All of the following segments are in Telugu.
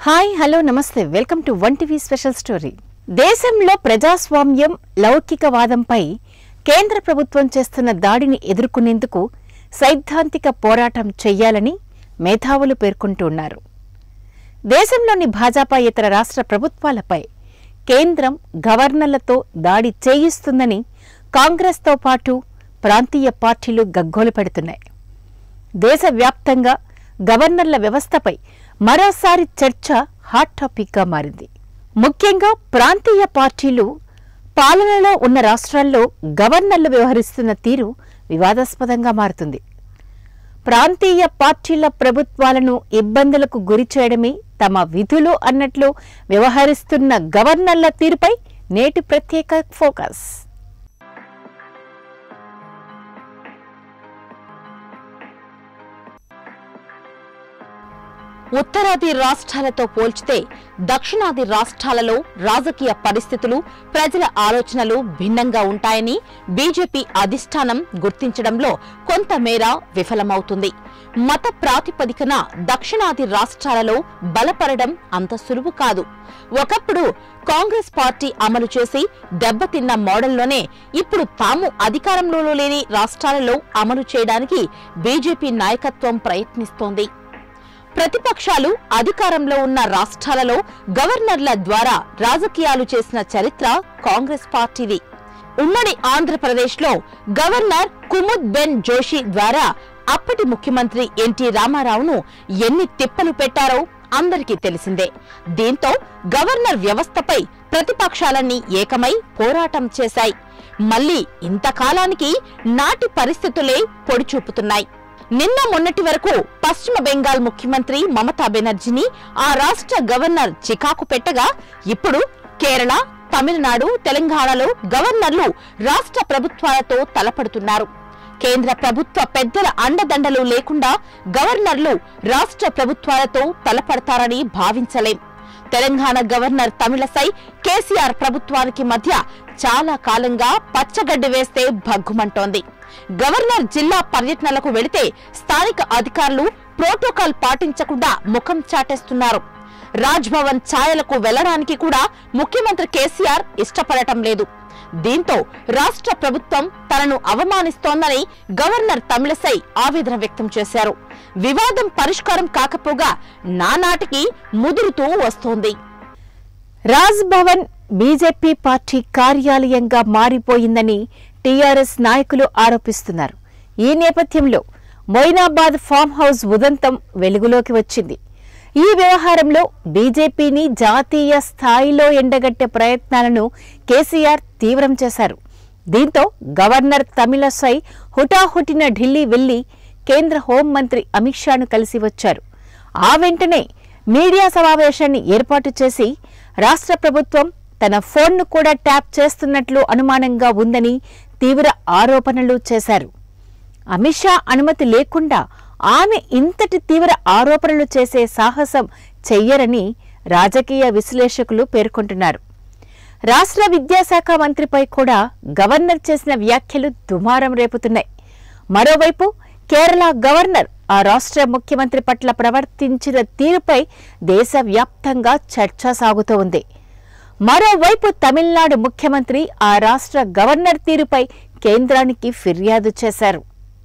హాయ్ హలో నమస్తే welcome to one TV special story దేశంలో ప్రజాస్వామ్యం లౌకికవాదంపై కేంద్ర ప్రభుత్వం చేస్తున్న దాడిని ఎదుర్కొనేందుకు సైద్ధాంతిక పోరాటం చెయ్యాలని మేధావులు పేర్కొంటున్నారు దేశంలోని భాజపా ఇతర రాష్ట్ర ప్రభుత్వాలపై కేంద్రం గవర్నర్లతో దాడి చేయిస్తుందని కాంగ్రెస్తో పాటు ప్రాంతీయ పార్టీలు గగ్గోలు పెడుతున్నాయి దేశవ్యాప్తంగా గవర్నర్ల వ్యవస్థపై మరోసారి చర్చ హాట్ టాపిక్గా మారింది ముఖ్యంగా ప్రాంతీయ పార్టీలు పాలనలో ఉన్న రాష్ట్రాల్లో గవర్నర్లు వ్యవహరిస్తున్న తీరు వివాదాస్పదంగా మారుతుంది ప్రాంతీయ పార్టీల ప్రభుత్వాలను ఇబ్బందులకు గురి చేయడమే తమ విధులు అన్నట్లు వ్యవహరిస్తున్న గవర్నర్ల తీరుపై నేటి ప్రత్యేక ఫోకస్ ఉత్తరాది రాష్ట్రాలతో పోల్చితే దక్షిణాది రాష్ట్రాలలో రాజకీయ పరిస్థితులు ప్రజల ఆలోచనలు భిన్నంగా ఉంటాయని బీజేపీ అధిష్టానం గుర్తించడంలో కొంతమేర విఫలమవుతుంది మత ప్రాతిపదికన దక్షిణాది రాష్ట్రాలలో బలపడడం అంత సులువు కాదు ఒకప్పుడు కాంగ్రెస్ పార్టీ అమలు చేసి దెబ్బతిన్న మోడల్లోనే ఇప్పుడు తాము అధికారంలో లేని రాష్ట్రాలలో అమలు చేయడానికి బీజేపీ నాయకత్వం ప్రయత్నిస్తోంది ప్రతిపక్షాలు అధికారంలో ఉన్న రాష్ట్రాలలో గవర్నర్ల ద్వారా రాజకీయాలు చేసిన చరిత్ర కాంగ్రెస్ పార్టీది ఉమ్మడి ఆంధ్రప్రదేశ్లో గవర్నర్ కుముద్ బెన్ జోషి ద్వారా అప్పటి ముఖ్యమంత్రి ఎన్టీ రామారావును ఎన్ని తిప్పలు పెట్టారో అందరికీ తెలిసిందే దీంతో గవర్నర్ వ్యవస్థపై ప్రతిపక్షాలన్నీ ఏకమై పోరాటం చేశాయి మళ్లీ ఇంతకాలానికి నాటి పరిస్థితులే పొడిచూపుతున్నాయి నిన్న మొన్నటి వరకు పశ్చిమ బెంగాల్ ముఖ్యమంత్రి మమతా బెనర్జీని ఆ రాష్ట్ర గవర్నర్ చికాకు పెట్టగా ఇప్పుడు కేరళ తమిళనాడు తెలంగాణలో గవర్నర్లు రాష్ట్ర ప్రభుత్వాలతో తలపడుతున్నారు కేంద్ర ప్రభుత్వ పెద్దల అండదండలు లేకుండా గవర్నర్లు రాష్ట్ర ప్రభుత్వాలతో తలపడతారని భావించలేం తెలంగాణ గవర్నర్ తమిళసై కేసీఆర్ ప్రభుత్వానికి మధ్య చాలా కాలంగా పచ్చగడ్డి వేస్తే భగ్గుమంటోంది గవర్నర్ జిల్లా పర్యటనలకు వెళితే స్థానిక అధికారులు ప్రోటోకాల్ పాటించకుండా ముఖం చాటేస్తున్నారు రాజ్ భవన్ ఛాయలకు వెళ్లడానికి కూడా ముఖ్యమంత్రి కేసీఆర్ ఇష్టపడటం లేదు దీంతో రాష్ట్ర ప్రభుత్వం తనను అవమానిస్తోందని గవర్నర్ తమిళసై ఆవేదన వ్యక్తం చేశారు వివాదం పరిష్కారం కాకపోగా నానాటికి ముదురుతూ వస్తోంది రాజ్ భవన్ బీజేపీ పార్టీ కార్యాలయంగా మారిపోయిందని టీఆర్ఎస్ నాయకులు ఆరోపిస్తున్నారు ఈ నేపథ్యంలో మొయినాబాద్ ఫామ్ హౌస్ ఉదంతం వెలుగులోకి వచ్చింది ఈ వ్యవహారంలో బీజేపీని జాతీయ స్థాయిలో ఎండగట్టే ప్రయత్నాలను కేసీఆర్ తీవ్రం చేశారు దీంతో గవర్నర్ తమిళసై హుటాహుటిన ఢిల్లీ వెళ్లి కేంద్ర హోంమంత్రి అమిత్ షాను కలిసి వచ్చారు ఆ వెంటనే మీడియా సమావేశాన్ని ఏర్పాటు చేసి రాష్ట్ర ప్రభుత్వం తన ఫోన్ను కూడా ట్యాప్ చేస్తున్నట్లు అనుమానంగా ఉందని తీవ్ర ఆరోపణలు చేశారు అమిత్ షా అనుమతి లేకుండా ఆమె ఇంతటి తీవ్ర ఆరోపణలు చేసే సాహసం చెయ్యరని రాజకీయ విశ్లేషకులు పేర్కొంటున్నారు రాష్ట్ర విద్యాశాఖ మంత్రిపై కూడా గవర్నర్ చేసిన వ్యాఖ్యలు దుమారం రేపుతున్నాయి మరోవైపు కేరళ గవర్నర్ ఆ రాష్ట్ర ముఖ్యమంత్రి పట్ల ప్రవర్తించిన తీరుపై దేశవ్యాప్తంగా చర్చ సాగుతూ ఉంది మరోవైపు తమిళనాడు ముఖ్యమంత్రి ఆ రాష్ట్ర గవర్నర్ తీరుపై కేంద్రానికి ఫిర్యాదు చేశారు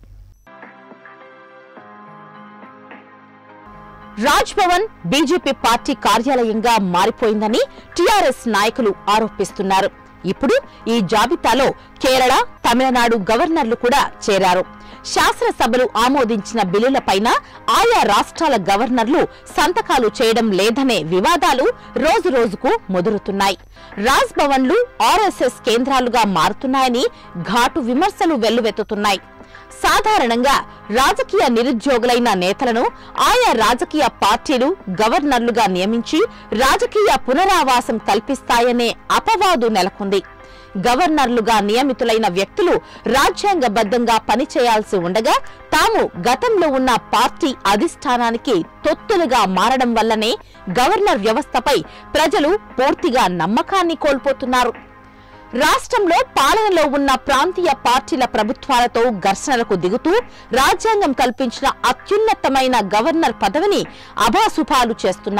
రాజ్ భవన్ బీజేపీ పార్టీ కార్యాలయంగా మారిపోయిందని టీఆర్ఎస్ నాయకులు ఆరోపిస్తున్నారు ఇప్పుడు ఈ జాబితాలో కేరళ తమిళనాడు గవర్నర్లు కూడా చేరారు శాసనసభలు ఆమోదించిన బిల్లులపైన ఆయా రాష్ట్రాల గవర్నర్లు సంతకాలు చేయడం లేదనే వివాదాలు రోజు రోజుకు ముదురుతున్నాయి రాజ్ భవన్లు ఆర్ఎస్ఎస్ కేంద్రాలుగా మారుతున్నాయని ఘాటు విమర్శలు వెల్లువెత్తుతున్నాయి సాధారణంగా రాజకీయ నిరుద్యోగులైన నేతలను ఆయా రాజకీయ పార్టీలు గవర్నర్లుగా నియమించి రాజకీయ పునరావాసం కల్పిస్తాయనే అపవాదు నెలకొంది గవర్నర్లుగా నియమితులైన వ్యక్తులు రాజ్యాంగబద్ధంగా పనిచేయాల్సి ఉండగా తాము గతంలో ఉన్న పార్టీ అధిష్టానానికి తొత్తులుగా మారడం వల్లనే గవర్నర్ వ్యవస్థపై ప్రజలు పూర్తిగా నమ్మకాన్ని కోల్పోతున్నారు రాష్ట్రంలో పాలనలో ఉన్న ప్రాంతీయ పార్టీల ప్రభుత్వాలతో ఘర్షణలకు దిగుతూ రాజ్యాంగం కల్పించిన అత్యున్నతమైన గవర్నర్ పదవిని అభాసుపాలు చేస్తున్నారు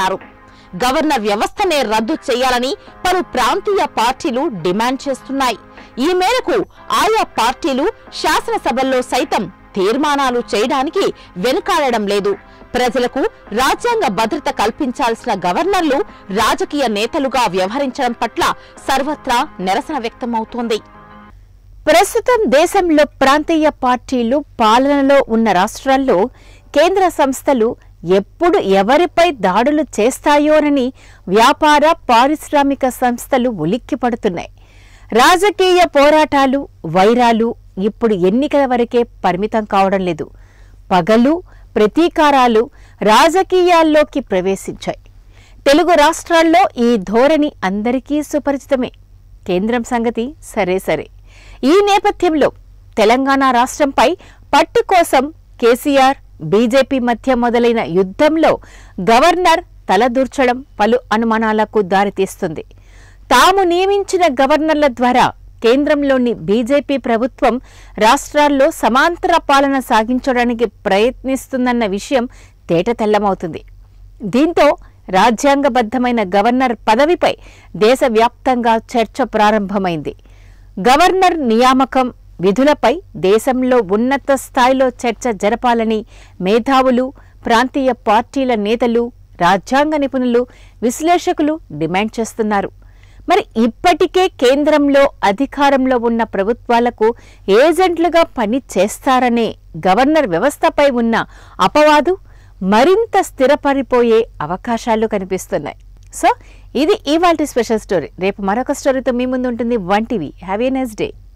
గవర్నర్ వ్యవస్థనే రద్దు చేయాలని పలు ప్రాంతీయ పార్టీలు డిమాండ్ చేస్తున్నాయి ఈ మేరకు ఆయా పార్టీలు శాసనసభల్లో సైతం తీర్మానాలు చేయడానికి వెనుకాడడం లేదు ప్రజలకు రాజ్యాంగ భద్రత కల్పించాల్సిన గవర్నర్లు రాజకీయ నేతలుగా వ్యవహరించడం పట్ల సర్వత్రా నిరసన వ్యక్తమవుతోంది ప్రస్తుతం దేశంలో ప్రాంతీయ పార్టీలు పాలనలో ఉన్న రాష్ట్రాల్లో కేంద్ర సంస్థలు ఎప్పుడు ఎవరిపై దాడులు చేస్తాయోనని వ్యాపార పారిశ్రామిక సంస్థలు ఉలిక్కిపడుతున్నాయి రాజకీయ పోరాటాలు వైరాలు ఇప్పుడు ఎన్నికల వరకే పరిమితం కావడం లేదు పగలు ప్రతీకారాలు రాజకీయాల్లోకి ప్రవేశించాయి తెలుగు రాష్ట్రాల్లో ఈ ధోరణి అందరికీ సుపరిచితమే కేంద్రం సంగతి సరే సరే ఈ నేపథ్యంలో తెలంగాణ రాష్ట్రంపై పట్టు కోసం కేసీఆర్ బీజేపీ మధ్య మొదలైన యుద్ధంలో గవర్నర్ తలదూర్చడం పలు అనుమానాలకు దారితీస్తుంది తాము నియమించిన గవర్నర్ల ద్వారా కేంద్రంలోని బీజేపీ ప్రభుత్వం రాష్ట్రాల్లో సమాంతర పాలన సాగించడానికి ప్రయత్నిస్తుందన్న విషయం తేటతెల్లమవుతుంది దీంతో రాజ్యాంగబద్ధమైన గవర్నర్ పదవిపై దేశవ్యాప్తంగా చర్చ ప్రారంభమైంది గవర్నర్ నియామకం విధులపై దేశంలో ఉన్నత స్థాయిలో చర్చ జరపాలని మేధావులు ప్రాంతీయ పార్టీల నేతలు రాజ్యాంగ నిపుణులు విశ్లేషకులు డిమాండ్ చేస్తున్నారు మరి ఇప్పటికే కేంద్రంలో అధికారంలో ఉన్న ప్రభుత్వాలకు ఏజెంట్లుగా పని చేస్తారనే గవర్నర్ వ్యవస్థపై ఉన్న అపవాదు మరింత స్థిరపడిపోయే అవకాశాలు కనిపిస్తున్నాయి సో ఇది ఇవాల్టి స్పెషల్ స్టోరీ రేపు మరొక స్టోరీతో మీ ముందు ఉంటుంది one TV have a nice day